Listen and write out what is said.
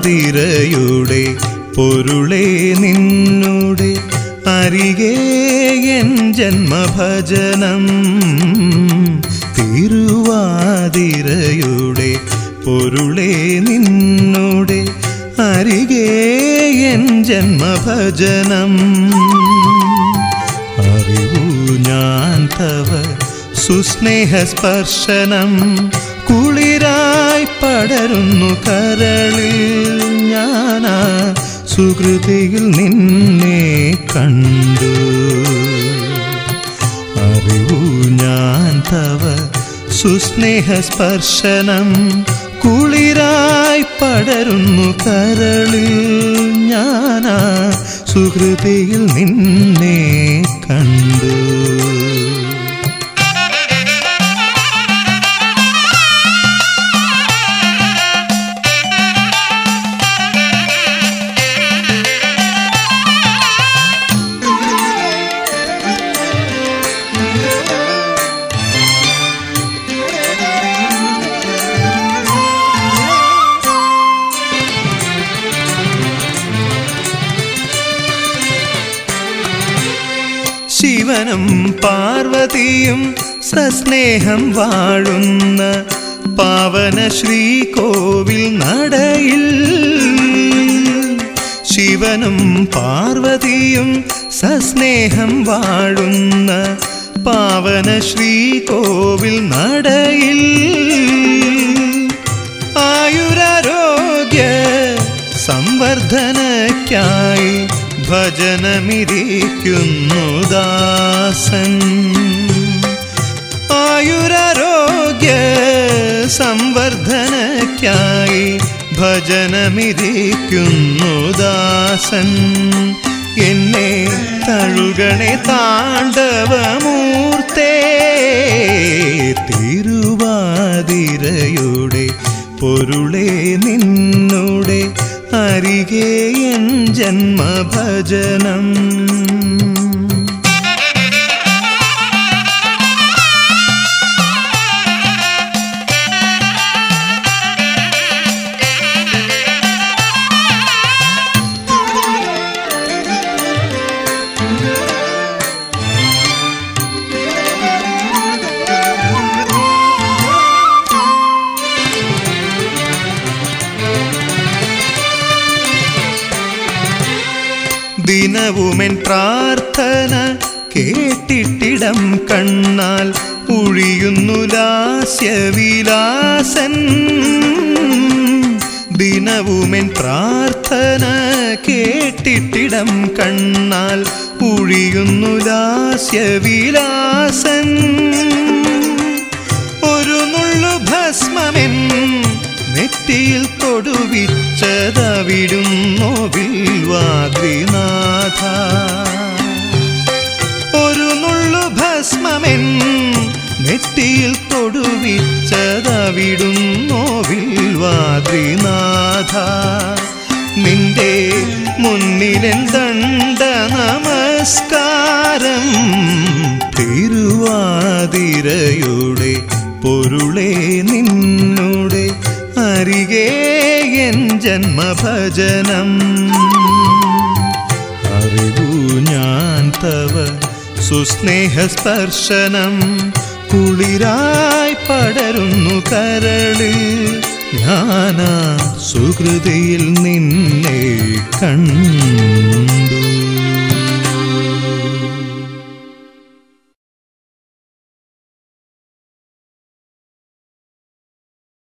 തിരുവാതിരയുടെ പൊരുളേ നിന്നുടെ അരികെ എൻ ജന്മഭജനം തിരുവാതിരയുടെ പൊരുളേ നിന്നുടെ അരികെ എൻ ജന്മഭജനം അറിവു ഞാൻ തവ സുസ്നേഹസ്പർശനം കുളിരായി പടരുന്നു കരളിൽ ഞാനാ സുഹൃതിയിൽ നിന്നെ കണ്ടു അറിവു ഞാൻ തവ സുസ്നേഹസ്പർശനം കുളിരായി പടരുന്നു കരളിൽ ഞാനാ സുഹൃതിയിൽ നിന്നെ കണ്ടു ശിവനും പാർവതിയും സസ്നേഹം വാഴുന്ന പാവന ശ്രീകോവിൽ നടയിൽ ശിവനും പാർവതിയും സസ്നേഹം വാഴുന്ന പാവന ശ്രീകോവിൽ നടയിൽ ആയുരാരോഗ്യ സംവർദ്ധനയ്ക്കായി ഭജനമിരിക്കുന്നു ദാസൻ ആയുരാരോഗ്യ സംവർദ്ധനയ്ക്കായി ഭജനമിരിക്കുന്നു ദാസൻ എന്നെ തഴുകണേ താണ്ഡവമൂർത്തേ തിരുവാതിരയുടെ പൊരുളേ നിന്നുടെ അരികെ എൻ ജന്മഭജനം ദിനവുമെൻ പ്രാർത്ഥന കേട്ടിട്ടിടം കണ്ണാൽ ഒഴിയുന്നു ലാസ്യവിലാസൻ ദിനവുമെൻ പ്രാർത്ഥന കേട്ടിട്ടിടം കണ്ണാൽ ഒഴിയുന്നു ലാസ്യവിലാസൻ ഒരു നുള്ളു ഭസ്മമെൻ നെറ്റിയിൽ തൊടുവിച്ചതവിടുന്നോ വിൽവാദ്രിനാഥ ഒരു നുള്ളു ഭസ്മമെൻ നെറ്റിയിൽ തൊടുവിച്ചതവിടുന്നോ വിൽവാദ്രിനാഥ നിന്റെ മുന്നിലെൻ ദണ്ഡ നമസ്കാരം തിരുവാതിരയുടെ പൊരുളേ നിന്നുടെ അരികെ എൻ ജന്മഭജനം അറിവു ഞാൻ തവ സുസ്നേഹസ്പർശനം കുളിരായി പടരുന്നു കരളിൽ ഞാനാ സുഹൃതിയിൽ നിന്നെ കണ്ടു